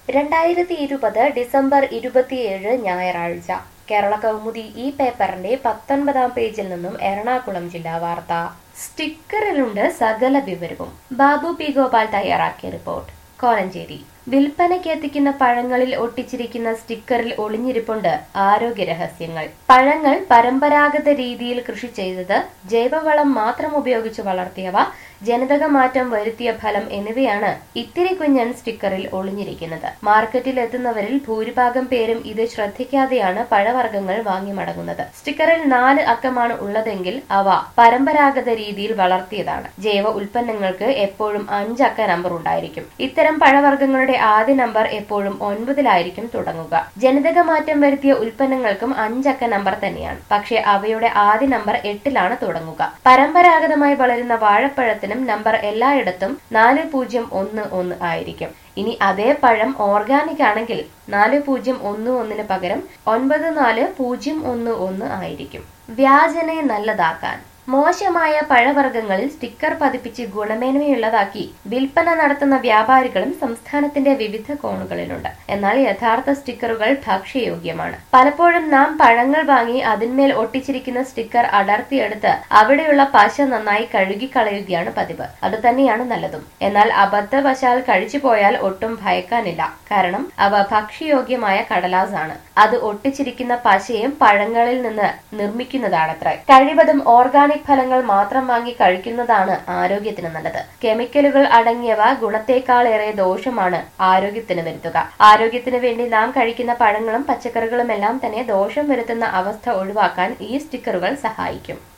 രണ്ടായിരത്തി ഇരുപത് ഡിസംബർ ഇരുപത്തിയേഴ് ഞായറാഴ്ച കേരള കൗമുദി ഈ പേപ്പറിന്റെ പത്തൊൻപതാം പേജിൽ നിന്നും എറണാകുളം ജില്ലാ വാർത്ത സ്റ്റിക്കറിലുണ്ട് സകല വിവരവും ബാബു പി ഗോപാൽ തയ്യാറാക്കിയ റിപ്പോർട്ട് കോലഞ്ചേരി വിൽപ്പനയ്ക്ക് എത്തിക്കുന്ന പഴങ്ങളിൽ ഒട്ടിച്ചിരിക്കുന്ന സ്റ്റിക്കറിൽ ഒളിഞ്ഞിരിപ്പുണ്ട് ആരോഗ്യ രഹസ്യങ്ങൾ പഴങ്ങൾ പരമ്പരാഗത രീതിയിൽ കൃഷി ചെയ്തത് ജൈവവളം മാത്രം ഉപയോഗിച്ച് വളർത്തിയവ ജനിതക മാറ്റം വരുത്തിയ ഫലം എന്നിവയാണ് ഇത്തിരി കുഞ്ഞൻ സ്റ്റിക്കറിൽ ഒളിഞ്ഞിരിക്കുന്നത് മാർക്കറ്റിൽ എത്തുന്നവരിൽ ഭൂരിഭാഗം പേരും ഇത് ശ്രദ്ധിക്കാതെയാണ് പഴവർഗ്ഗങ്ങൾ വാങ്ങി മടങ്ങുന്നത് സ്റ്റിക്കറിൽ നാല് അക്കമാണ് ഉള്ളതെങ്കിൽ അവ പരമ്പരാഗത രീതിയിൽ വളർത്തിയതാണ് ജൈവ ഉൽപ്പന്നങ്ങൾക്ക് എപ്പോഴും അഞ്ചക്ക നമ്പർ ഉണ്ടായിരിക്കും ഇത്തരം പഴവർഗ്ഗങ്ങളുടെ ആദ്യ നമ്പർ എപ്പോഴും ഒൻപതിലായിരിക്കും തുടങ്ങുക ജനിതക മാറ്റം വരുത്തിയ ഉൽപ്പന്നങ്ങൾക്കും അഞ്ചക്ക നമ്പർ തന്നെയാണ് പക്ഷേ അവയുടെ ആദ്യ നമ്പർ എട്ടിലാണ് തുടങ്ങുക പരമ്പരാഗതമായി വളരുന്ന വാഴപ്പഴത്തിനും നമ്പർ എല്ലായിടത്തും നാല് പൂജ്യം ഒന്ന് ഒന്ന് ആയിരിക്കും ഇനി അതേ പഴം ഓർഗാനിക് ആണെങ്കിൽ നാല് പൂജ്യം ഒന്ന് ഒന്നിന് പകരം ഒൻപത് നാല് പൂജ്യം ഒന്ന് ഒന്ന് ആയിരിക്കും വ്യാജനെ നല്ലതാക്കാൻ മോശമായ പഴവർഗ്ഗങ്ങളിൽ സ്റ്റിക്കർ പതിപ്പിച്ച് ഗുണമേന്മയുള്ളതാക്കി വിൽപ്പന നടത്തുന്ന വ്യാപാരികളും സംസ്ഥാനത്തിന്റെ വിവിധ കോണുകളിലുണ്ട് എന്നാൽ യഥാർത്ഥ സ്റ്റിക്കറുകൾ ഭക്ഷ്യയോഗ്യമാണ് പലപ്പോഴും നാം പഴങ്ങൾ വാങ്ങി അതിന്മേൽ ഒട്ടിച്ചിരിക്കുന്ന സ്റ്റിക്കർ അടർത്തിയെടുത്ത് അവിടെയുള്ള പശ നന്നായി കഴുകിക്കളയുകയാണ് പതിവ് അത് തന്നെയാണ് നല്ലതും എന്നാൽ അബദ്ധവശാൽ കഴിച്ചു പോയാൽ ഒട്ടും ഭയക്കാനില്ല കാരണം അവ ഭക്ഷ്യയോഗ്യമായ കടലാസാണ് അത് ഒട്ടിച്ചിരിക്കുന്ന പശയും പഴങ്ങളിൽ നിന്ന് നിർമ്മിക്കുന്നതാണത്രേ കഴിവതും ഓർഗാനിക് ഫലങ്ങൾ മാത്രം വാങ്ങി കഴിക്കുന്നതാണ് ആരോഗ്യത്തിന് നല്ലത് കെമിക്കലുകൾ അടങ്ങിയവ ഗുണത്തേക്കാളേറെ ദോഷമാണ് ആരോഗ്യത്തിന് വരുത്തുക ആരോഗ്യത്തിന് വേണ്ടി നാം കഴിക്കുന്ന പഴങ്ങളും പച്ചക്കറികളും എല്ലാം തന്നെ ദോഷം വരുത്തുന്ന അവസ്ഥ ഒഴിവാക്കാൻ ഈ സ്റ്റിക്കറുകൾ സഹായിക്കും